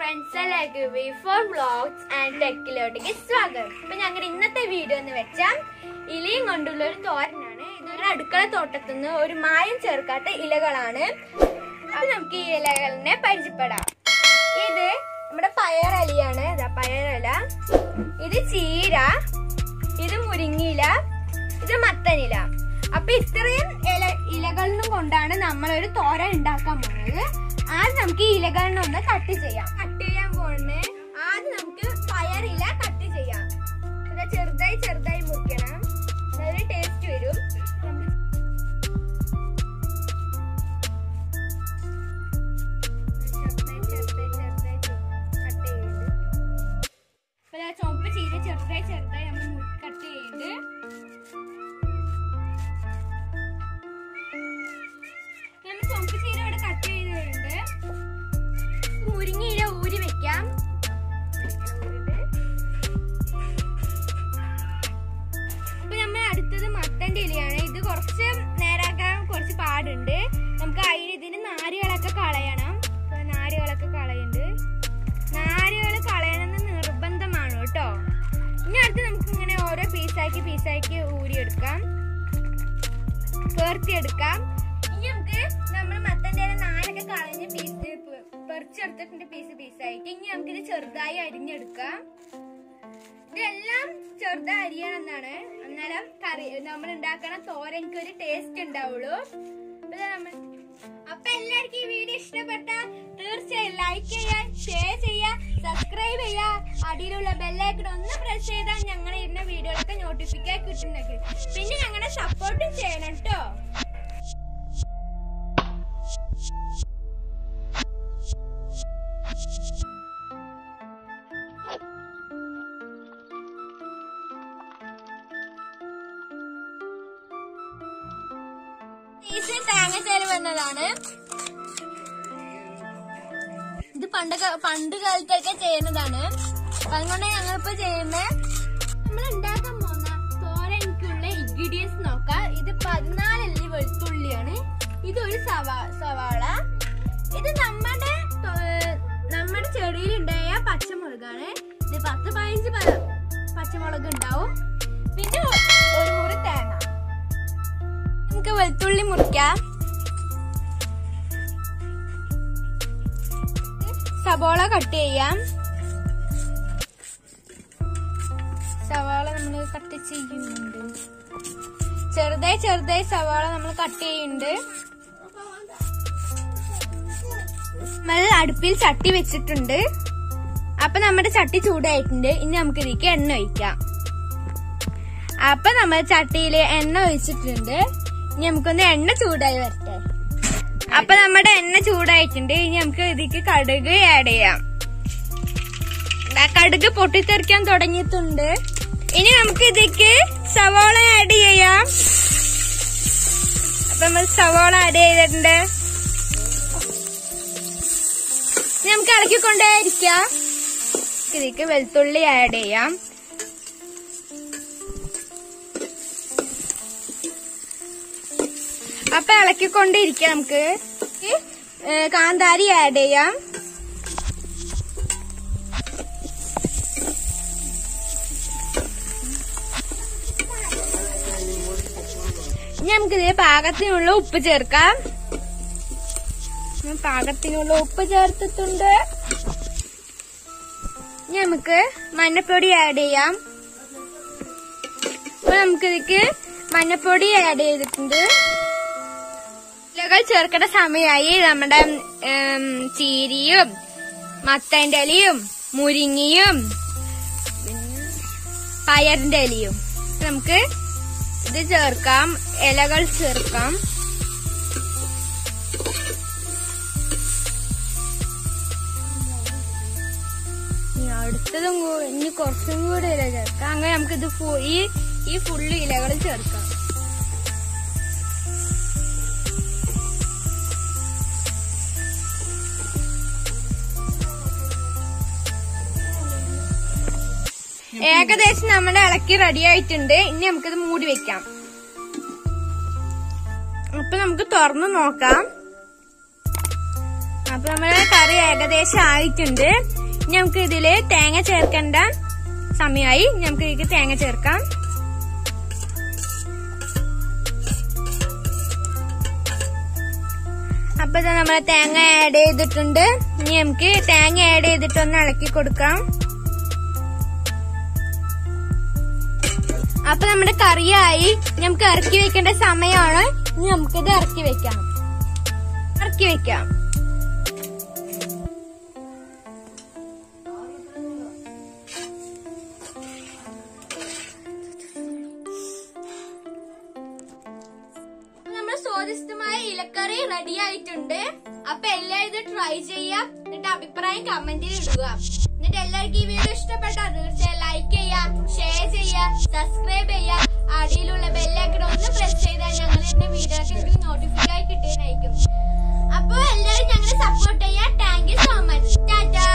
friends എല്ലാവർക്കും V four vlogs and ടെക്കിലോട്ടേക്ക് സ്വാഗതം അപ്പൊ ഞങ്ങളുടെ ഇന്നത്തെ വീഡിയോ എന്ന് വെച്ചാൽ ഇലയും കൊണ്ടുള്ള ഒരു തോരനാണ് ഇതൊരു അടുക്കള തോട്ടത്തിൽ നിന്ന് ഒരു മായം ചേർക്കാത്ത ഇലകളാണ് അപ്പൊ നമുക്ക് ഈ ഇലകളിനെ പരിചയപ്പെടാം ഇത് നമ്മുടെ പയറലിയാണ് ഇതാ പയറല ഇത് ചീര ഇത് മുരിങ്ങിയില ഇത് മത്തനില അപ്പൊ ഇത്രയും ഇല ഇലകളിലും കൊണ്ടാണ് നമ്മൾ ഒരു തോരൻ ഉണ്ടാക്കാൻ പോകുന്നത് ആദ്യം നമുക്ക് ഈ ഇലകളിനെ ഒന്ന് കട്ട് ചെയ്യാം കട്ട് ചെയ്യാൻ പോകുന്നത് ആദ്യം നമുക്ക് പയറില കട്ട് ചെയ്യാം ഇത് ചെറുതായി ചെറുതായി മുറിക്കണം അതൊരു ടേസ്റ്റ് വരും നമുക്ക് ചെറുതായി ചെറുതായി ചെറുതായി കട്ട് ചെയ്യുന്നുണ്ട് അപ്പൊ ദാ ചുവപ്പ് ചീര ചെറുതായി ചെറുതായി നമ്മൾ കട്ട് ചെയ്യുന്നുണ്ട് നമ്മൾ ചുവപ്പ് ചീര ഇവിടെ കട്ട് ചെയ്തിട്ടുണ്ട് മുരിങ്ങയില ഊരി വെക്കാം അപ്പൊ നമ്മൾ അടുത്തത് മത്തന്റെ ഇലയാണ് ഇത് കുറച്ച് നേരാക്കാൻ കുറച്ച് പാടുണ്ട് നമുക്ക് അതിന് ഇതിന് നാരുകളൊക്കെ കളയണം അപ്പൊ നാരുകളൊക്കെ കളയുന്നുണ്ട് നാരുകൾ കളയണമെന്ന് നിർബന്ധമാണ് കേട്ടോ ഇനി അടുത്ത് നമുക്ക് ഇങ്ങനെ ഓരോ പീസാക്കി പീസാക്കി ഊരിയെടുക്കാം പേർത്തിയെടുക്കാം ഇനി നമുക്ക് നമ്മൾ മത്തന്റെ ഇല നാരൊക്കെ കളഞ്ഞ് പീസ് പെറിച്ചെടുത്തിട്ടുണ്ട് പീസ് പീസായിട്ട് ഇനി നമുക്ക് ഇത് ചെറുതായി അരിഞ്ഞെടുക്കാം ഇതെല്ലാം ചെറുതായി അരിയണം എന്നാണ് എന്നാലും കറി നമ്മൾ ഉണ്ടാക്കണ തോരൻക്ക് ഒരു ടേസ്റ്റ് ഉണ്ടാവുള്ളൂ അപ്പൊ ദാ നമ്മൾ അപ്പൊ എല്ലാവർക്കും ഈ വീഡിയോ ഇഷ്ടപ്പെട്ട തീർച്ചയായും ലൈക്ക് ചെയ്യാ ഷെയർ ചെയ്യാ സബ്സ്ക്രൈബ് ചെയ്യാ അടിയിലുള്ള ബെല്ലൈക്കൺ ഒന്ന് പ്രസ് ചെയ്താൽ ഞങ്ങൾ ഇടുന്ന വീഡിയോകളൊക്കെ നോട്ടിഫിക്കാൻ കിട്ടുന്നത് പിന്നെ ഞങ്ങളെ സപ്പോർട്ടും ചെയ്യണം കേട്ടോ ഈസ് തേങ്ങച്ചേര് വന്നതാണ് ഇത് പണ്ട് കാ- പണ്ട് കാലത്തൊക്കെ ചെയ്യുന്നതാണ് അപ്പൊ അതുകൊണ്ട് ഞങ്ങളിപ്പോ ചെയ്യുന്നത് നമ്മൾ ഉണ്ടാക്കാൻ പോകുന്ന തോരനിക്കുള്ള ഇൻഗ്രീഡിയൻസ് നോക്കാം ഇത് പതിനാലല്ലി വെളുത്തുള്ളിയാണ് ഇത് ഒരു സവാ സവാള ഇത് നമ്മുടെ തോ- നമ്മുടെ ചെടിയിലുണ്ടായ പച്ചമുളകാണ് ഇത് പത്ത് പതിനഞ്ച് പ- പച്ചമുളക് ഉണ്ടാവും പിന്നെ ഒരു മുറി തേങ്ങ നമുക്ക് വെളുത്തുള്ളി മുറിക്കാം സവാള കട്ട് ചെയ്യാം സവാള നമ്മൾ കട്ട് ചെയ്യുന്നുണ്ട് ചെറുതായി ചെറുതായി സവാള നമ്മൾ കട്ട് ചെയ്യുന്നുണ്ട് നമ്മൾ അടുപ്പിൽ ചട്ടി വെച്ചിട്ടുണ്ട് അപ്പൊ നമ്മുടെ ചട്ടി ചൂടായിട്ടുണ്ട് ഇനി നമുക്ക് ഇതിലേക്ക് എണ്ണ ഒഴിക്കാം അപ്പൊ നമ്മൾ ചട്ടിയില് എണ്ണ ഒഴിച്ചിട്ടുണ്ട് ഇനി നമുക്കൊന്ന് എണ്ണ ചൂടായി വരട്ടെ അപ്പൊ നമ്മുടെ എണ്ണ ചൂടായിട്ടുണ്ട് ഇനി നമുക്ക് ഇതിക്ക് കടുക് ആഡ് ചെയ്യാം ദാ കടുക് പൊട്ടിത്തെറിക്കാൻ തുടങ്ങിയിട്ടുണ്ട് ഇനി നമുക്ക് ഇതിക്ക് സവാള ആഡ് ചെയ്യാം അപ്പൊ നമ്മൾ സവാള ആഡ് ചെയ്തിട്ടുണ്ട് ഇനി നമുക്ക് ഇളക്കിക്കൊണ്ടേയിരിക്കാം ഇതിക്ക് വെളുത്തുള്ളി ആഡ് ചെയ്യാം അപ്പൊ ഇളക്കിക്കൊണ്ടിരിക്കാം നമുക്ക് ഈ, ഏ, കാന്താരി ആഡ് ചെയ്യാം ഇനി നമുക്ക് ഇതിൽ പാകത്തിനുള്ള ഉപ്പ് ചേർക്കാം ഞാൻ പാകത്തിനുള്ള ഉപ്പ് ചേർത്തിട്ടുണ്ട് ഇനി നമുക്ക് മഞ്ഞപ്പൊടി ആഡ് ചെയ്യാം അപ്പൊ നമുക്ക് ഇതിക്ക് മഞ്ഞപ്പൊടി ആഡ് ചെയ്തിട്ടുണ്ട് ഇലകൾ ചേർക്കേണ്ട സമയമായി നമ്മുടെ ഉം, ചീരിയും മത്തന്റെ ഇലയും മുരിങ്ങിയും പിന്നെ പയറിന്റെ ഇലയും നമുക്ക് ഇത് ചേർക്കാം ഇലകൾ ചേർക്കാം ഇനി അടുത്തതും കൂ- ഇനി കുറച്ചും കൂടി ഇല ചേർക്കാം അങ്ങനെ നമുക്ക് ഇത് ഈ ഈ ഫുള്ള് ഇലകൾ ചേർക്കാം ഏകദേശം നമ്മുടെ ഇളക്കി റെഡി ആയിട്ടുണ്ട് ഇനി നമുക്കിത് മൂടി വെക്കാം അപ്പൊ നമുക്ക് തുറന്നു നോക്കാം അപ്പൊ നമ്മുടെ കറി ഏകദേശം ആയിട്ടുണ്ട് ഇനി നമുക്ക് ഇതില് തേങ്ങ ചേർക്കേണ്ട സമയമായി ഇനി നമുക്ക് ഇതിലേക്ക് തേങ്ങ ചേർക്കാം അപ്പൊ ഇത് നമ്മളെ തേങ്ങ ആഡ് ചെയ്തിട്ടുണ്ട് ഇനി നമുക്ക് തേങ്ങ ആഡ് ചെയ്തിട്ട് ഒന്ന് ഇളക്കി കൊടുക്കാം അപ്പൊ നമ്മുടെ കറിയായി നമുക്ക് ഇറക്കി വെക്കേണ്ട സമയമാണ് ഇനി നമുക്കിത് ഇറക്കി വെക്കാം ഇറക്കി വെക്കാം നമ്മുടെ സ്വാദിഷ്ടമായ ഇലക്കറി റെഡി ആയിട്ടുണ്ട് അപ്പൊ എല്ലാവരും ഇത് ട്രൈ ചെയ്യാം എന്നിട്ട് അഭിപ്രായം കമന്റിൽ ഇടുക എന്നിട്ട് എല്ലാവർക്കും ഈ വീഡിയോ ഇഷ്ടപ്പെട്ടാൽ തീർച്ചയായും ലൈക്ക് ചെയ്യുക ഷെയർ ചെയ്യുക സബ്സ്ക്രൈബ് ചെയ്യുക അടിയിലുള്ള ബെല്ലൈക്കൺ ഒന്ന് പ്രസ് ചെയ്താൽ ഞങ്ങൾ എന്റെ വീഡിയോക്ക് നോട്ടിഫൈ ആയി കിട്ടിയതായിരിക്കും അപ്പൊ എല്ലാവരും ഞങ്ങളെ സപ്പോർട്ട് ചെയ്യാം thank you so much Tata